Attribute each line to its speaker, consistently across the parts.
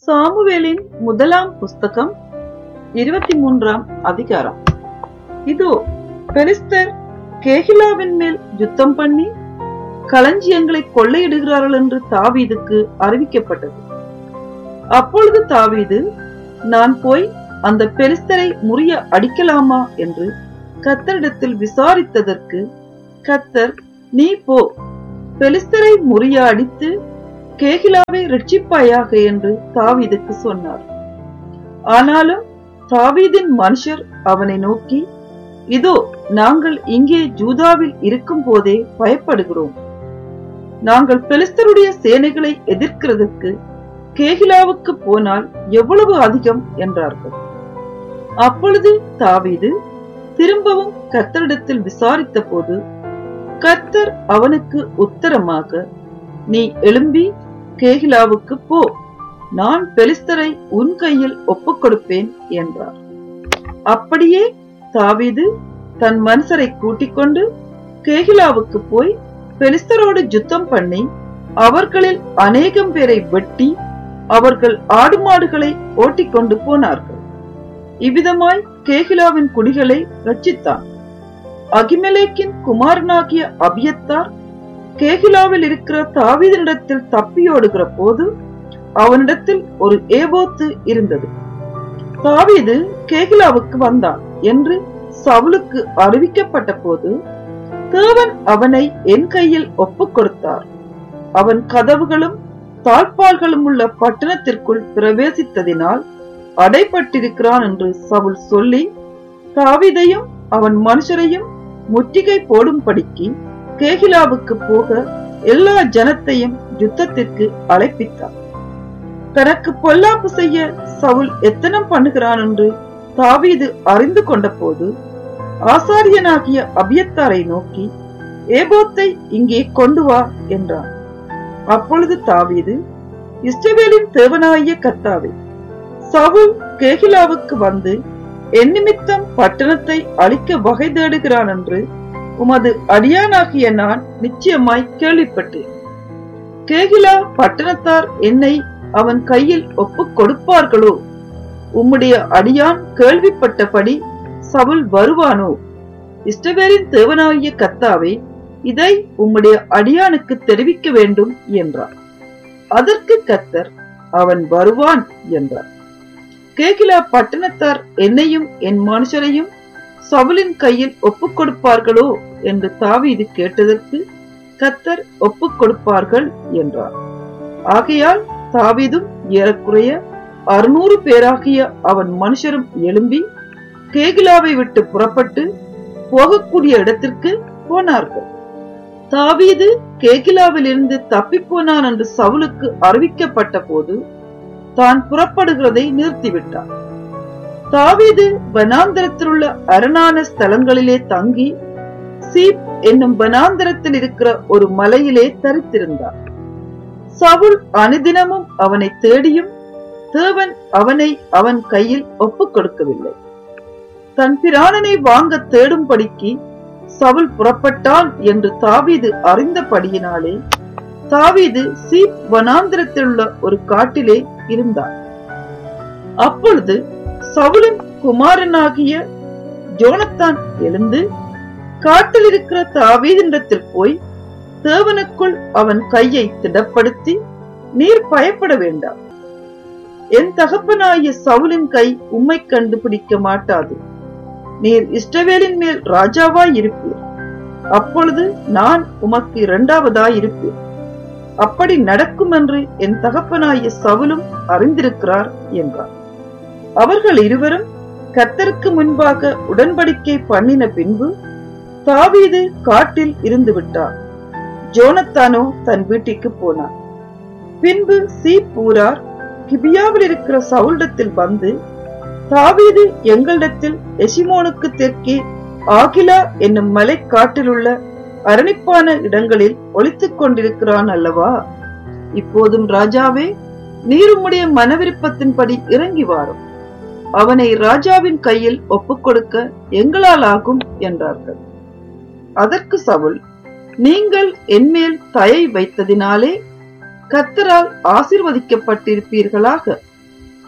Speaker 1: சாமுவேலின் முதலாம் புஸ்தகம் இருபத்தி மூன்றாம் அதிகாரம் இதோ பெலிஸ்தர் கேகிலாவின் மேல் யுத்தம் பண்ணி களஞ்சியங்களை கொள்ளையிடுகிறார்கள் என்று தாவீதுக்கு அறிவிக்கப்பட்டது அப்பொழுது தாவீது நான் போய் அந்த பெலிஸ்தரை முறிய அடிக்கலாமா என்று கத்தரிடத்தில் விசாரித்ததற்கு கத்தர் நீ போ பெலிஸ்தரை முறிய அடித்து கேகிலாவை ரட்சிப்பாயாக என்று தாவீதுக்கு சொன்னார் ஆனாலும் தாவீதின் மனுஷர் அவனை நோக்கி இதோ நாங்கள் இங்கே ஜூதாவில் இருக்கும் போதே பயப்படுகிறோம் நாங்கள் பெலிஸ்தருடைய சேனைகளை எதிர்க்கிறதுக்கு கேகிலாவுக்கு போனால் எவ்வளவு அதிகம் என்றார்கள் அப்பொழுது தாவீது திரும்பவும் கத்தரிடத்தில் விசாரித்த போது கர்த்தர் அவனுக்கு உத்தரமாக நீ எழும்பி கேகிலாவுக்கு போ நான் பெலிஸ்தரை உன் கையில் ஒப்புக் கொடுப்பேன் என்றார் அப்படியே தாவீது தன் மனுஷரை கூட்டிக் கொண்டு கேகிலாவுக்கு போய் பெலிஸ்தரோடு யுத்தம் பண்ணி அவர்களில் அநேகம் பேரை வெட்டி அவர்கள் ஆடு மாடுகளை ஓட்டிக்கொண்டு போனார்கள் இவ்விதமாய் கேகிலாவின் குடிகளை ரட்சித்தான் அகிமெலேக்கின் குமாரனாகிய அபியத்தார் கேகிலாவில் இருக்கிற தாவீதனிடத்தில் தப்பியோடுகிற போது அவனிடத்தில் ஒரு ஏபோத்து இருந்தது தாவீது கேகிலாவுக்கு வந்தான் என்று சவுலுக்கு அறிவிக்கப்பட்ட போது தேவன் அவனை என் கையில் ஒப்புக் கொடுத்தார் அவன் கதவுகளும் தாழ்பால்களும் உள்ள பட்டணத்திற்குள் பிரவேசித்ததினால் அடைப்பட்டிருக்கிறான் என்று சவுல் சொல்லி தாவிதையும் அவன் மனுஷரையும் முற்றுகை போடும்படிக்கு கேகிலாவுக்கு போக எல்லா ஜனத்தையும் யுத்தத்திற்கு அழைப்பித்தார் தனக்கு பொல்லாப்பு செய்ய சவுல் எத்தனம் பண்ணுகிறான் என்று தாவீது அறிந்து கொண்ட போது ஆசாரியனாகிய அபியத்தாரை நோக்கி ஏபோத்தை இங்கே கொண்டு வா என்றான் அப்பொழுது தாவீது இஸ்ரவேலின் தேவனாகிய கத்தாவே சவுல் கேகிலாவுக்கு வந்து என் நிமித்தம் பட்டணத்தை அழிக்க வகை தேடுகிறான் என்று உமது அடியானாகிய நான் நிச்சயமாய் கேள்விப்பட்டேன் கேகிலா பட்டணத்தார் என்னை அவன் கையில் ஒப்புக் கொடுப்பார்களோ உம்முடைய அடியான் கேள்விப்பட்டபடி சவுல் வருவானோ இஷ்டவேரின் தேவனாகிய கத்தாவே இதை உம்முடைய அடியானுக்கு தெரிவிக்க வேண்டும் என்றார் அதற்கு கத்தர் அவன் வருவான் என்றார் கேகிலா பட்டணத்தார் என்னையும் என் மனுஷரையும் சவுலின் கையில் ஒப்புக் கொடுப்பார்களோ என்று தாவீது கேட்டதற்கு கத்தர் ஒப்புக் கொடுப்பார்கள் என்றார் ஆகையால் தாவீதும் ஏறக்குறைய அறுநூறு பேராகிய அவன் மனுஷரும் எழும்பி கேகிலாவை விட்டு புறப்பட்டு போகக்கூடிய இடத்திற்கு போனார்கள் தாவீது கேகிலாவில் இருந்து தப்பி போனான் என்று சவுலுக்கு அறிவிக்கப்பட்ட போது தான் புறப்படுகிறதை நிறுத்திவிட்டான் தாவீது வனாந்தரத்தில் உள்ள அரணான ஸ்தலங்களிலே தங்கி சீப் என்னும் வனாந்தரத்தில் இருக்கிற ஒரு மலையிலே தரித்திருந்தார் சவுல் அனுதினமும் அவனை தேடியும் தேவன் அவனை அவன் கையில் ஒப்புக் கொடுக்கவில்லை தன் பிராணனை வாங்க தேடும்படிக்கு சவுல் புறப்பட்டான் என்று தாவீது அறிந்தபடியினாலே தாவீது சீப் வனாந்திரத்தில் உள்ள ஒரு காட்டிலே இருந்தார் அப்பொழுது சவுலின் குமாரனாகிய ஜோனத்தான் எழுந்து காட்டில் இருக்கிற தாவீதினிடத்தில் போய் தேவனுக்குள் அவன் கையை திடப்படுத்தி நீர் பயப்பட வேண்டாம் என் தகப்பனாகிய சவுலின் கை உம்மை கண்டுபிடிக்க மாட்டாது நீர் இஷ்டவேலின் மேல் ராஜாவாய் இருப்பீர் அப்பொழுது நான் உமக்கு இரண்டாவதாய் இருப்பேன் அப்படி நடக்கும் என்று என் தகப்பனாகிய சவுலும் அறிந்திருக்கிறார் என்றார் அவர்கள் இருவரும் கத்தருக்கு முன்பாக உடன்படிக்கை பண்ணின பின்பு தாவீது காட்டில் இருந்து விட்டார் ஜோனத்தானோ தன் வீட்டிற்கு போனார் பின்பு சீப்பூரார் கிபியாவில் இருக்கிற சவுலிடத்தில் வந்து தாவீது எங்களிடத்தில் எசிமோனுக்கு தெற்கே ஆகிலா என்னும் மலை காட்டிலுள்ள அரணிப்பான இடங்களில் ஒளித்துக் கொண்டிருக்கிறான் அல்லவா இப்போதும் ராஜாவே நீருமுடைய மனவிருப்பத்தின்படி இறங்கி வாரும் அவனை ராஜாவின் கையில் ஒப்புக் கொடுக்க எங்களால் ஆகும் என்றார்கள் அதற்கு சவுல் நீங்கள் என்மேல் தயை வைத்ததினாலே கத்தரால் ஆசிர்வதிக்கப்பட்டிருப்பீர்களாக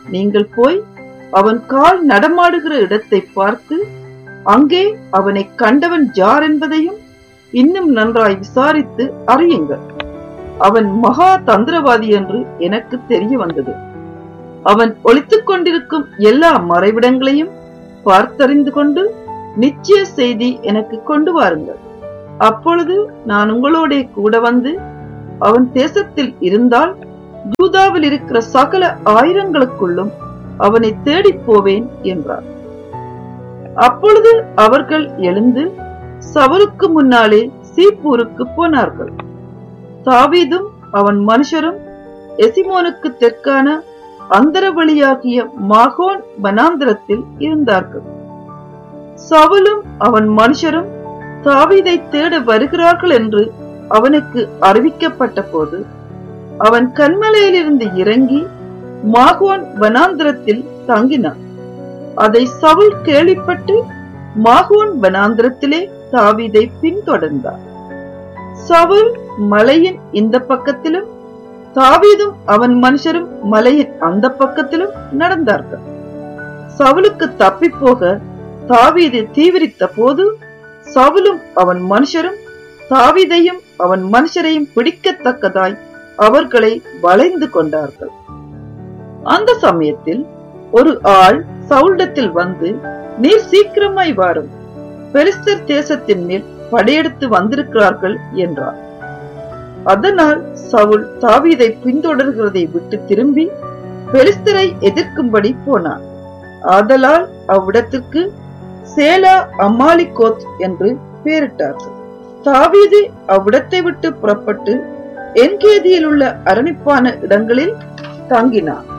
Speaker 1: நீங்கள் போய் அவன் கால் நடமாடுகிற இடத்தை பார்த்து அங்கே அவனை கண்டவன் யார் என்பதையும் இன்னும் நன்றாய் விசாரித்து அறியுங்கள் அவன் மகா தந்திரவாதி என்று எனக்கு தெரிய வந்தது அவன் ஒளித்துக் கொண்டிருக்கும் எல்லா மறைவிடங்களையும் பார்த்தறிந்து கொண்டு நிச்சய செய்தி எனக்கு கொண்டு வாருங்கள் அப்பொழுது நான் உங்களோட கூட வந்து அவன் தேசத்தில் இருந்தால் யூதாவில் இருக்கிற சகல ஆயிரங்களுக்குள்ளும் அவனை தேடிப் போவேன் என்றார் அப்பொழுது அவர்கள் எழுந்து சவலுக்கு முன்னாலே சீப்பூருக்கு போனார்கள் தாவீதும் அவன் மனுஷரும் எசிமோனுக்கு தெற்கான அந்தரவழியாகிய மாகோன் வனாந்திரத்தில் இருந்தார்கள் சவுலும் அவன் மனுஷரும் தாவீதை தேட வருகிறார்கள் என்று அவனுக்கு அறிவிக்கப்பட்ட போது அவன் கண்மலையிலிருந்து இறங்கி மாகோன் வனாந்திரத்தில் தங்கினான் அதை சவுல் கேள்விப்பட்டு மாகோன் வனாந்திரத்திலே தாவீதை பின்தொடர்ந்தார் சவுல் மலையின் இந்த பக்கத்திலும் தாவீதும் அவன் மனுஷரும் மலையின் அந்த பக்கத்திலும் நடந்தார்கள் சவுலுக்கு தப்பி போக தாவீது தீவிரித்த போது சவுலும் அவன் மனுஷரும் தாவீதையும் அவன் மனுஷரையும் பிடிக்கத்தக்கதாய் அவர்களை வளைந்து கொண்டார்கள் அந்த சமயத்தில் ஒரு ஆள் சவுலிடத்தில் வந்து நீர் சீக்கிரமாய் வாரும் பெலிஸ்தர் தேசத்தின் மேல் படையெடுத்து வந்திருக்கிறார்கள் என்றார் அதனால் சவுல் தாவீதை பின்தொடர்கிறதை விட்டு திரும்பி பெலிஸ்தரை எதிர்க்கும்படி போனான் ஆதலால் அவ்விடத்திற்கு சேலா அமாலிகோத் என்று பெயரிட்டார்கள் தாவீது அவ்விடத்தை விட்டு புறப்பட்டு என்கேதியில் உள்ள அரணிப்பான இடங்களில் தங்கினான்